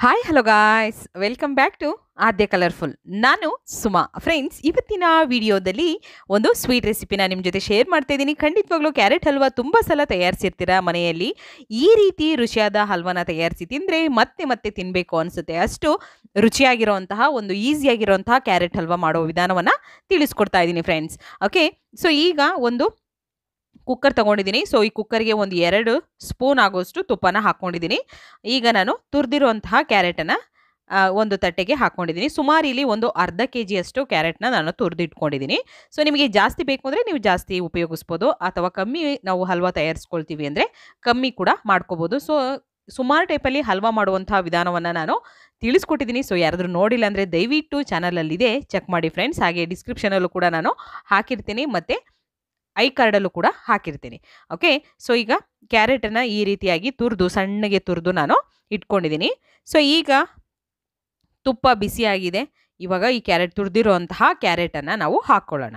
hi hello guys welcome back to Aadya colourful ನಾನು Suma friends ಇವತ್ತಿನ ವಿಡಿಯೋದಲ್ಲಿ ಒಂದು ಸ್ವೀಟ್ ರೆಸಿಪಿನ ನಿಮ್ಮ ಜೊತೆ ಶೇರ್ ಮಾಡ್ತಾ ಇದ್ದೀನಿ ಖಂಡಿತವಾಗ್ಲೂ ಕ್ಯಾರೆಟ್ ಹಲ್ವಾ ತುಂಬ ಸಲ ತಯಾರಿಸಿರ್ತೀರಾ ಮನೆಯಲ್ಲಿ ಈ ರೀತಿ ರುಚಿಯಾದ ಹಲ್ವಾನ ತಯಾರಿಸಿ ತಿಂದರೆ ಮತ್ತೆ ಮತ್ತೆ ತಿನ್ನಬೇಕು ಅನಿಸುತ್ತೆ ಅಷ್ಟು ರುಚಿಯಾಗಿರೋಂತಹ ಒಂದು ಈಸಿಯಾಗಿರೋಂತಹ ಕ್ಯಾರೆಟ್ ಹಲ್ವಾ ಮಾಡೋ ವಿಧಾನವನ್ನು ತಿಳಿಸ್ಕೊಡ್ತಾ ಇದ್ದೀನಿ ಫ್ರೆಂಡ್ಸ್ ಓಕೆ ಸೊ ಈಗ ಒಂದು ಕುಕ್ಕರ್ ತೊಗೊಂಡಿದ್ದೀನಿ ಸೊ ಈ ಕುಕ್ಕರ್ಗೆ ಒಂದು ಎರಡು ಸ್ಪೂನ್ ಆಗೋಷ್ಟು ತುಪ್ಪನ ಹಾಕ್ಕೊಂಡಿದ್ದೀನಿ ಈಗ ನಾನು ತುರಿದಿರುವಂತಹ ಕ್ಯಾರೆಟನ್ನು ಒಂದು ತಟ್ಟೆಗೆ ಹಾಕ್ಕೊಂಡಿದ್ದೀನಿ ಸುಮಾರು ಇಲ್ಲಿ ಒಂದು ಅರ್ಧ ಕೆ ಜಿಯಷ್ಟು ಕ್ಯಾರೆಟ್ನ ನಾನು ತುರಿದಿಟ್ಕೊಂಡಿದ್ದೀನಿ ಸೊ ನಿಮಗೆ ಜಾಸ್ತಿ ಬೇಕು ಅಂದರೆ ನೀವು ಜಾಸ್ತಿ ಉಪಯೋಗಿಸ್ಬೋದು ಅಥವಾ ಕಮ್ಮಿ ನಾವು ಹಲ್ವಾ ತಯಾರಿಸ್ಕೊಳ್ತೀವಿ ಅಂದರೆ ಕಮ್ಮಿ ಕೂಡ ಮಾಡ್ಕೋಬೋದು ಸೊ ಸುಮಾರು ಟೈಪಲ್ಲಿ ಹಲ್ವಾ ಮಾಡುವಂತಹ ವಿಧಾನವನ್ನು ನಾನು ತಿಳಿಸ್ಕೊಟ್ಟಿದ್ದೀನಿ ಸೊ ಯಾರಾದರೂ ನೋಡಿಲ್ಲ ಅಂದರೆ ದಯವಿಟ್ಟು ಚಾನಲಲ್ಲಿದೆ ಚೆಕ್ ಮಾಡಿ ಫ್ರೆಂಡ್ಸ್ ಹಾಗೆ ಡಿಸ್ಕ್ರಿಪ್ಷನಲ್ಲೂ ಕೂಡ ನಾನು ಹಾಕಿರ್ತೀನಿ ಮತ್ತು ಐ ಕಾರ್ಡಲ್ಲೂ ಕೂಡ ಹಾಕಿರ್ತೀನಿ ಓಕೆ ಸೊ ಈಗ ಕ್ಯಾರೆಟನ್ನು ಈ ರೀತಿಯಾಗಿ ತುರಿದು ಸಣ್ಣಗೆ ತುರಿದು ನಾನು ಇಟ್ಕೊಂಡಿದ್ದೀನಿ ಸೊ ಈಗ ತುಪ್ಪ ಬಿಸಿಯಾಗಿದೆ ಇವಾಗ ಈ ಕ್ಯಾರೆಟ್ ತುರಿದಿರುವಂತಹ ಕ್ಯಾರೆಟನ್ನು ನಾವು ಹಾಕ್ಕೊಳ್ಳೋಣ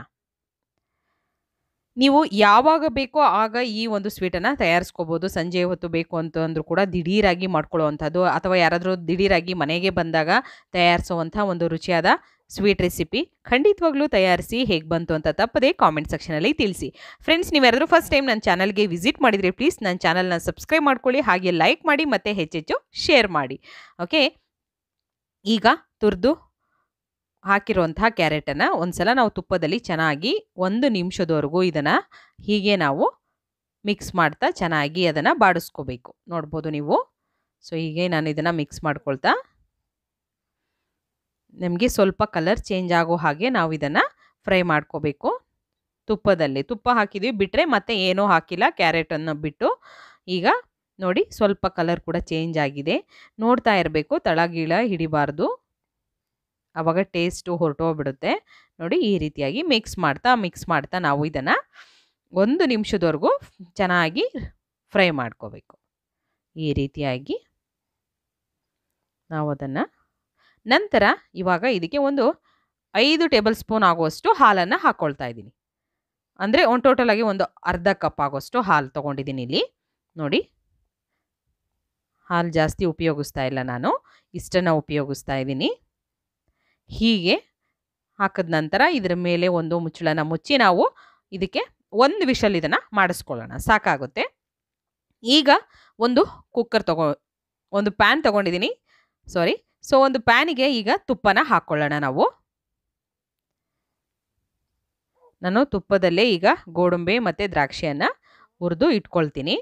ನೀವು ಯಾವಾಗ ಬೇಕೋ ಆಗ ಈ ಒಂದು ಸ್ವೀಟನ್ನು ತಯಾರಿಸ್ಕೋಬೋದು ಸಂಜೆ ಹೊತ್ತು ಬೇಕು ಅಂತ ಅಂದರೂ ಕೂಡ ದಿಢೀರಾಗಿ ಮಾಡ್ಕೊಳ್ಳುವಂಥದ್ದು ಅಥವಾ ಯಾರಾದರೂ ದಿಢೀರಾಗಿ ಮನೆಗೆ ಬಂದಾಗ ತಯಾರಿಸುವಂಥ ಒಂದು ರುಚಿಯಾದ ಸ್ವೀಟ್ ರೆಸಿಪಿ ಖಂಡಿತವಾಗ್ಲೂ ತಯಾರಿಸಿ ಹೇಗೆ ಬಂತು ಅಂತ ತಪ್ಪದೆ ಕಾಮೆಂಟ್ ಸೆಕ್ಷನಲ್ಲಿ ತಿಳಿಸಿ ಫ್ರೆಂಡ್ಸ್ ನೀವು ಯಾರಾದರೂ ಫಸ್ಟ್ ಟೈಮ್ ನನ್ನ ಚಾನಲ್ಗೆ ವಿಸಿಟ್ ಮಾಡಿದರೆ ಪ್ಲೀಸ್ ನನ್ನ ಚಾನಲ್ನ ಸಬ್ಸ್ಕ್ರೈಬ್ ಮಾಡ್ಕೊಳ್ಳಿ ಹಾಗೆ ಲೈಕ್ ಮಾಡಿ ಮತ್ತು ಹೆಚ್ಚೆಚ್ಚು ಶೇರ್ ಮಾಡಿ ಓಕೆ ಈಗ ತುರಿದು ಹಾಕಿರುವಂತಹ ಕ್ಯಾರೆಟನ್ನು ಒಂದ್ಸಲ ನಾವು ತುಪ್ಪದಲ್ಲಿ ಚೆನ್ನಾಗಿ ಒಂದು ನಿಮಿಷದವರೆಗೂ ಇದನ್ನು ಹೀಗೆ ನಾವು ಮಿಕ್ಸ್ ಮಾಡ್ತಾ ಚೆನ್ನಾಗಿ ಅದನ್ನು ಬಾಡಿಸ್ಕೋಬೇಕು ನೋಡ್ಬೋದು ನೀವು ಸೊ ಹೀಗೆ ನಾನು ಇದನ್ನು ಮಿಕ್ಸ್ ಮಾಡ್ಕೊಳ್ತಾ ನಮಗೆ ಸ್ವಲ್ಪ ಕಲರ್ ಚೇಂಜ್ ಆಗೋ ಹಾಗೆ ನಾವು ಇದನ್ನು ಫ್ರೈ ಮಾಡ್ಕೋಬೇಕು ತುಪ್ಪದಲ್ಲಿ ತುಪ್ಪ ಹಾಕಿದ್ದೀವಿ ಬಿಟ್ಟರೆ ಮತ್ತೆ ಏನೂ ಹಾಕಿಲ್ಲ ಕ್ಯಾರೆಟನ್ನು ಬಿಟ್ಟು ಈಗ ನೋಡಿ ಸ್ವಲ್ಪ ಕಲರ್ ಕೂಡ ಚೇಂಜ್ ಆಗಿದೆ ನೋಡ್ತಾ ಇರಬೇಕು ತಳಗೀಳ ಹಿಡಿಬಾರ್ದು ಆವಾಗ ಟೇಸ್ಟು ಹೊರಟೋಗ್ಬಿಡುತ್ತೆ ನೋಡಿ ಈ ರೀತಿಯಾಗಿ ಮಿಕ್ಸ್ ಮಾಡ್ತಾ ಮಿಕ್ಸ್ ಮಾಡ್ತಾ ನಾವು ಇದನ್ನು ಒಂದು ನಿಮಿಷದವರೆಗೂ ಚೆನ್ನಾಗಿ ಫ್ರೈ ಮಾಡ್ಕೋಬೇಕು ಈ ರೀತಿಯಾಗಿ ನಾವು ಅದನ್ನು ನಂತರ ಇವಾಗ ಇದಕ್ಕೆ ಒಂದು ಐದು ಟೇಬಲ್ ಸ್ಪೂನ್ ಆಗುವಷ್ಟು ಹಾಲನ್ನು ಹಾಕ್ಕೊಳ್ತಾ ಇದ್ದೀನಿ ಅಂದರೆ ಒಂದು ಟೋಟಲಾಗಿ ಒಂದು ಅರ್ಧ ಕಪ್ ಆಗೋಷ್ಟು ಹಾಲು ತೊಗೊಂಡಿದ್ದೀನಿ ಇಲ್ಲಿ ನೋಡಿ ಹಾಲು ಜಾಸ್ತಿ ಉಪಯೋಗಿಸ್ತಾ ಇಲ್ಲ ನಾನು ಇಷ್ಟನ್ನು ಉಪಯೋಗಿಸ್ತಾ ಇದ್ದೀನಿ ಹೀಗೆ ಹಾಕಿದ ನಂತರ ಇದರ ಮೇಲೆ ಒಂದು ಮುಚ್ಚಳನ ಮುಚ್ಚಿ ನಾವು ಇದಕ್ಕೆ ಒಂದು ವಿಷಲ್ ಇದನ್ನು ಮಾಡಿಸ್ಕೊಳ್ಳೋಣ ಸಾಕಾಗುತ್ತೆ ಈಗ ಒಂದು ಕುಕ್ಕರ್ ತಗೋ ಒಂದು ಪ್ಯಾನ್ ತೊಗೊಂಡಿದ್ದೀನಿ ಸಾರಿ ಸೊ ಒಂದು ಪ್ಯಾನಿಗೆ ಈಗ ತುಪ್ಪನ ಹಾಕ್ಕೊಳ್ಳೋಣ ನಾವು ನಾನು ತುಪ್ಪದಲ್ಲೇ ಈಗ ಗೋಡಂಬಿ ಮತ್ತು ದ್ರಾಕ್ಷಿಯನ್ನು ಹುರಿದು ಇಟ್ಕೊಳ್ತೀನಿ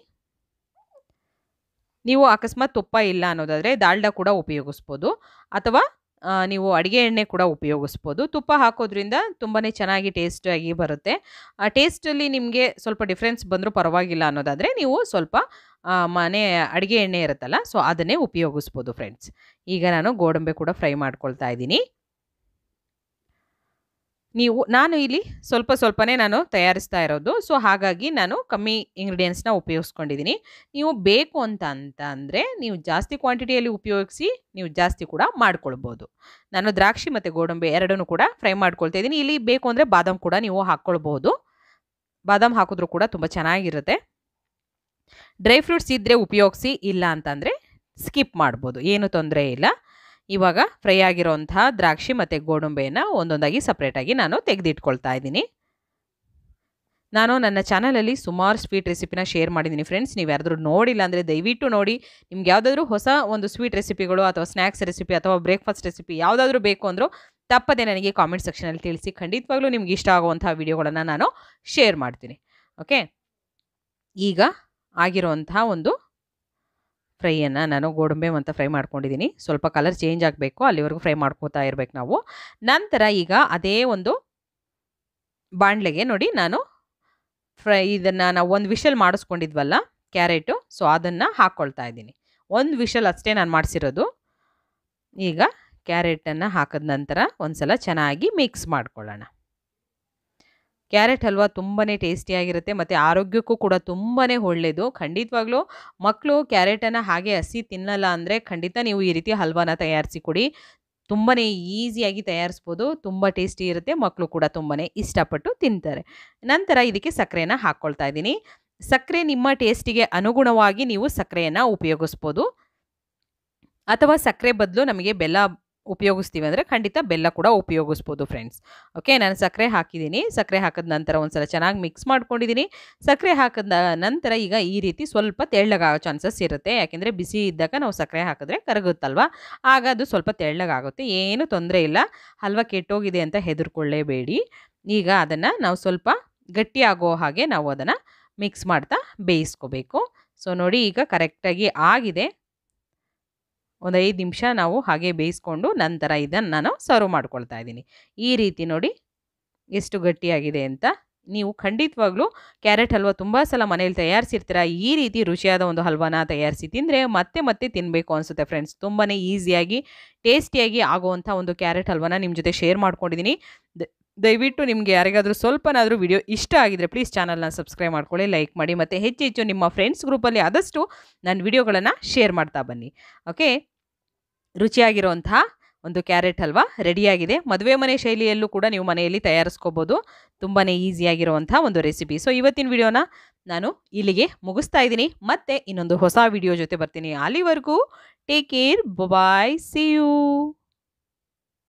ನೀವು ಅಕಸ್ಮಾತ್ ತುಪ್ಪ ಇಲ್ಲ ಅನ್ನೋದಾದರೆ ದಾಲ್ಡ ಕೂಡ ಉಪಯೋಗಿಸ್ಬೋದು ಅಥವಾ ನೀವು ಅಡುಗೆ ಎಣ್ಣೆ ಕೂಡ ಉಪಯೋಗಿಸ್ಬೋದು ತುಪ್ಪ ಹಾಕೋದ್ರಿಂದ ತುಂಬಾ ಚೆನ್ನಾಗಿ ಟೇಸ್ಟಾಗಿ ಬರುತ್ತೆ ಆ ಟೇಸ್ಟಲ್ಲಿ ನಿಮಗೆ ಸ್ವಲ್ಪ ಡಿಫ್ರೆನ್ಸ್ ಬಂದರೂ ಪರವಾಗಿಲ್ಲ ಅನ್ನೋದಾದರೆ ನೀವು ಸ್ವಲ್ಪ ಮನೆ ಅಡುಗೆ ಎಣ್ಣೆ ಇರುತ್ತಲ್ಲ ಸೊ ಅದನ್ನೇ ಉಪಯೋಗಿಸ್ಬೋದು ಫ್ರೆಂಡ್ಸ್ ಈಗ ನಾನು ಗೋಡಂಬಿ ಕೂಡ ಫ್ರೈ ಮಾಡ್ಕೊಳ್ತಾ ಇದ್ದೀನಿ ನೀವು ನಾನು ಇಲ್ಲಿ ಸ್ವಲ್ಪ ಸ್ವಲ್ಪನೇ ನಾನು ತಯಾರಿಸ್ತಾ ಇರೋದು ಸೊ ಹಾಗಾಗಿ ನಾನು ಕಮ್ಮಿ ಇಂಗ್ರೀಡಿಯೆಂಟ್ಸ್ನ ಉಪಯೋಗಿಸ್ಕೊಂಡಿದ್ದೀನಿ ನೀವು ಬೇಕು ಅಂತ ಅಂತ ಅಂದರೆ ನೀವು ಜಾಸ್ತಿ ಕ್ವಾಂಟಿಟಿಯಲ್ಲಿ ಉಪಯೋಗಿಸಿ ನೀವು ಜಾಸ್ತಿ ಕೂಡ ಮಾಡ್ಕೊಳ್ಬೋದು ನಾನು ದ್ರಾಕ್ಷಿ ಮತ್ತು ಗೋಡಂಬಿ ಎರಡನ್ನೂ ಕೂಡ ಫ್ರೈ ಮಾಡ್ಕೊಳ್ತಾ ಇದ್ದೀನಿ ಇಲ್ಲಿ ಬೇಕು ಅಂದರೆ ಬಾದಾಮ್ ಕೂಡ ನೀವು ಹಾಕ್ಕೊಳ್ಬೋದು ಬಾದಾಮ್ ಹಾಕಿದ್ರೂ ಕೂಡ ತುಂಬ ಚೆನ್ನಾಗಿರುತ್ತೆ ಡ್ರೈ ಫ್ರೂಟ್ಸ್ ಇದ್ದರೆ ಉಪಯೋಗಿಸಿ ಇಲ್ಲ ಅಂತಂದರೆ ಸ್ಕಿಪ್ ಮಾಡ್ಬೋದು ಏನು ತೊಂದರೆ ಇಲ್ಲ ಇವಾಗ ಫ್ರೈ ಆಗಿರೋಂತಹ ದ್ರಾಕ್ಷಿ ಮತ್ತು ಗೋಡಂಬೆಯನ್ನು ಒಂದೊಂದಾಗಿ ಸಪ್ರೇಟಾಗಿ ನಾನು ತೆಗೆದಿಟ್ಕೊಳ್ತಾ ಇದ್ದೀನಿ ನಾನು ನನ್ನ ಚಾನಲಲ್ಲಿ ಸುಮಾರು ಸ್ವೀಟ್ ರೆಸಿಪಿನ ಶೇರ್ ಮಾಡಿದ್ದೀನಿ ಫ್ರೆಂಡ್ಸ್ ನೀವು ಯಾರಾದರೂ ನೋಡಿಲ್ಲ ಅಂದರೆ ದಯವಿಟ್ಟು ನೋಡಿ ನಿಮ್ಗೆ ಯಾವುದಾದ್ರೂ ಹೊಸ ಒಂದು ಸ್ವೀಟ್ ರೆಸಿಪಿಗಳು ಅಥವಾ ಸ್ನ್ಯಾಕ್ಸ್ ರೆಸಿಪಿ ಅಥವಾ ಬ್ರೇಕ್ಫಾಸ್ಟ್ ರೆಸಿಪಿ ಯಾವುದಾದ್ರೂ ಬೇಕು ಅಂದರೂ ತಪ್ಪದೆ ನನಗೆ ಕಾಮೆಂಟ್ ಸೆಕ್ಷನಲ್ಲಿ ತಿಳಿಸಿ ಖಂಡಿತವಾಗ್ಲೂ ನಿಮ್ಗೆ ಇಷ್ಟ ಆಗುವಂಥ ವಿಡಿಯೋಗಳನ್ನು ನಾನು ಶೇರ್ ಮಾಡ್ತೀನಿ ಓಕೆ ಈಗ ಆಗಿರುವಂತಹ ಒಂದು ಫ್ರೈಯನ್ನು ನಾನು ಗೋಡಂಬೆ ಮತ್ತು ಫ್ರೈ ಮಾಡ್ಕೊಂಡಿದ್ದೀನಿ ಸ್ವಲ್ಪ ಕಲರ್ ಚೇಂಜ್ ಆಗಬೇಕು ಅಲ್ಲಿವರೆಗೂ ಫ್ರೈ ಮಾಡ್ಕೋತಾ ಇರಬೇಕು ನಾವು ನಂತರ ಈಗ ಅದೇ ಒಂದು ಬಾಣಲೆಗೆ ನೋಡಿ ನಾನು ಫ್ರೈ ಇದನ್ನು ನಾವು ಒಂದು ವಿಷಲ್ ಮಾಡಿಸ್ಕೊಂಡಿದ್ವಲ್ಲ ಕ್ಯಾರೆಟು ಸೊ ಅದನ್ನು ಹಾಕ್ಕೊಳ್ತಾ ಇದ್ದೀನಿ ಒಂದು ವಿಷಲ್ ಅಷ್ಟೇ ನಾನು ಮಾಡಿಸಿರೋದು ಈಗ ಕ್ಯಾರೆಟನ್ನು ಹಾಕಿದ ನಂತರ ಒಂದು ಸಲ ಚೆನ್ನಾಗಿ ಮಿಕ್ಸ್ ಮಾಡ್ಕೊಳ್ಳೋಣ ಕ್ಯಾರೆಟ್ ಹಲ್ವಾ ತುಂಬಾ ಟೇಸ್ಟಿಯಾಗಿರುತ್ತೆ ಮತ್ತು ಆರೋಗ್ಯಕ್ಕೂ ಕೂಡ ತುಂಬಾ ಒಳ್ಳೆಯದು ಖಂಡಿತವಾಗ್ಲೂ ಮಕ್ಕಳು ಕ್ಯಾರೆಟನ್ನು ಹಾಗೆ ಹಸಿ ತಿನ್ನಲ್ಲ ಅಂದರೆ ಖಂಡಿತ ನೀವು ಈ ರೀತಿ ಹಲ್ವಾನ ತಯಾರಿಸಿ ಕೊಡಿ ತುಂಬಾ ಈಸಿಯಾಗಿ ತಯಾರಿಸ್ಬೋದು ತುಂಬ ಟೇಸ್ಟಿ ಇರುತ್ತೆ ಮಕ್ಕಳು ಕೂಡ ತುಂಬಾ ಇಷ್ಟಪಟ್ಟು ತಿಂತಾರೆ ನಂತರ ಇದಕ್ಕೆ ಸಕ್ಕರೆನ ಹಾಕ್ಕೊಳ್ತಾ ಇದ್ದೀನಿ ಸಕ್ಕರೆ ನಿಮ್ಮ ಟೇಸ್ಟಿಗೆ ಅನುಗುಣವಾಗಿ ನೀವು ಸಕ್ಕರೆಯನ್ನು ಉಪಯೋಗಿಸ್ಬೋದು ಅಥವಾ ಸಕ್ಕರೆ ಬದಲು ನಮಗೆ ಬೆಲ್ಲ ಉಪಯೋಗಿಸ್ತೀವಿ ಅಂದರೆ ಖಂಡಿತ ಬೆಲ್ಲ ಕೂಡ ಉಪಯೋಗಿಸ್ಬೋದು ಫ್ರೆಂಡ್ಸ್ ಓಕೆ ನಾನು ಸಕ್ಕರೆ ಹಾಕಿದ್ದೀನಿ ಸಕ್ಕರೆ ಹಾಕಿದ ನಂತರ ಒಂದ್ಸಲ ಚೆನ್ನಾಗಿ ಮಿಕ್ಸ್ ಮಾಡ್ಕೊಂಡಿದ್ದೀನಿ ಸಕ್ಕರೆ ಹಾಕಿದ ನಂತರ ಈಗ ಈ ರೀತಿ ಸ್ವಲ್ಪ ತೆಳ್ಳಗಾಗೋ ಚಾನ್ಸಸ್ ಇರುತ್ತೆ ಯಾಕೆಂದರೆ ಬಿಸಿ ಇದ್ದಾಗ ನಾವು ಸಕ್ಕರೆ ಹಾಕಿದ್ರೆ ಕರಗುತ್ತಲ್ವ ಆಗ ಅದು ಸ್ವಲ್ಪ ತೆಳ್ಳಗಾಗುತ್ತೆ ಏನು ತೊಂದರೆ ಇಲ್ಲ ಹಲ್ವ ಕೆಟ್ಟೋಗಿದೆ ಅಂತ ಹೆದರ್ಕೊಳ್ಳೇಬೇಡಿ ಈಗ ಅದನ್ನು ನಾವು ಸ್ವಲ್ಪ ಗಟ್ಟಿಯಾಗೋ ಹಾಗೆ ನಾವು ಅದನ್ನು ಮಿಕ್ಸ್ ಮಾಡ್ತಾ ಬೇಯಿಸ್ಕೋಬೇಕು ಸೊ ನೋಡಿ ಈಗ ಕರೆಕ್ಟಾಗಿ ಆಗಿದೆ ಒಂದು ಐದು ನಿಮಿಷ ನಾವು ಹಾಗೆ ಬೇಯಿಸ್ಕೊಂಡು ನಂತರ ಇದನ್ನು ನಾನು ಸರ್ವ್ ಮಾಡ್ಕೊಳ್ತಾ ಇದ್ದೀನಿ ಈ ರೀತಿ ನೋಡಿ ಎಷ್ಟು ಗಟ್ಟಿಯಾಗಿದೆ ಅಂತ ನೀವು ಖಂಡಿತವಾಗ್ಲೂ ಕ್ಯಾರೆಟ್ ಹಲ್ವ ತುಂಬ ಸಲ ಮನೇಲಿ ತಯಾರಿಸಿರ್ತೀರ ಈ ರೀತಿ ರುಚಿಯಾದ ಒಂದು ಹಲ್ವಾನ ತಯಾರಿಸಿ ತಿಂದರೆ ಮತ್ತೆ ಮತ್ತೆ ತಿನ್ನಬೇಕು ಅನಿಸುತ್ತೆ ಫ್ರೆಂಡ್ಸ್ ತುಂಬಾ ಈಸಿಯಾಗಿ ಟೇಸ್ಟಿಯಾಗಿ ಆಗುವಂಥ ಒಂದು ಕ್ಯಾರೆಟ್ ಹಲ್ವಾನ ನಿಮ್ಮ ಜೊತೆ ಶೇರ್ ಮಾಡ್ಕೊಂಡಿದ್ದೀನಿ ದಯವಿಟ್ಟು ನಿಮಗೆ ಯಾರಿಗಾದರೂ ಸ್ವಲ್ಪನಾದರೂ ವಿಡಿಯೋ ಇಷ್ಟ ಆಗಿದರೆ ಪ್ಲೀಸ್ ಚಾನಲ್ನ ಸಬ್ಸ್ಕ್ರೈಬ್ ಮಾಡ್ಕೊಳ್ಳಿ ಲೈಕ್ ಮಾಡಿ ಮತ್ತು ಹೆಚ್ಚು ಹೆಚ್ಚು ನಿಮ್ಮ ಫ್ರೆಂಡ್ಸ್ ಗ್ರೂಪಲ್ಲಿ ಆದಷ್ಟು ನನ್ನ ವಿಡಿಯೋಗಳನ್ನು ಶೇರ್ ಮಾಡ್ತಾ ಬನ್ನಿ ಓಕೆ ರುಚಿಯಾಗಿರುವಂತಹ ಒಂದು ಕ್ಯಾರೆಟ್ ಹಲ್ವಾ ರೆಡಿಯಾಗಿದೆ ಮದುವೆ ಮನೆ ಶೈಲಿಯಲ್ಲೂ ಕೂಡ ನೀವು ಮನೆಯಲ್ಲಿ ತಯಾರಿಸ್ಕೋಬೋದು ತುಂಬಾ ಈಸಿಯಾಗಿರುವಂಥ ಒಂದು ರೆಸಿಪಿ ಸೊ ಇವತ್ತಿನ ವಿಡಿಯೋನ ನಾನು ಇಲ್ಲಿಗೆ ಮುಗಿಸ್ತಾ ಇದ್ದೀನಿ ಮತ್ತೆ ಇನ್ನೊಂದು ಹೊಸ ವಿಡಿಯೋ ಜೊತೆ ಬರ್ತೀನಿ ಅಲ್ಲಿವರೆಗೂ take care bye see you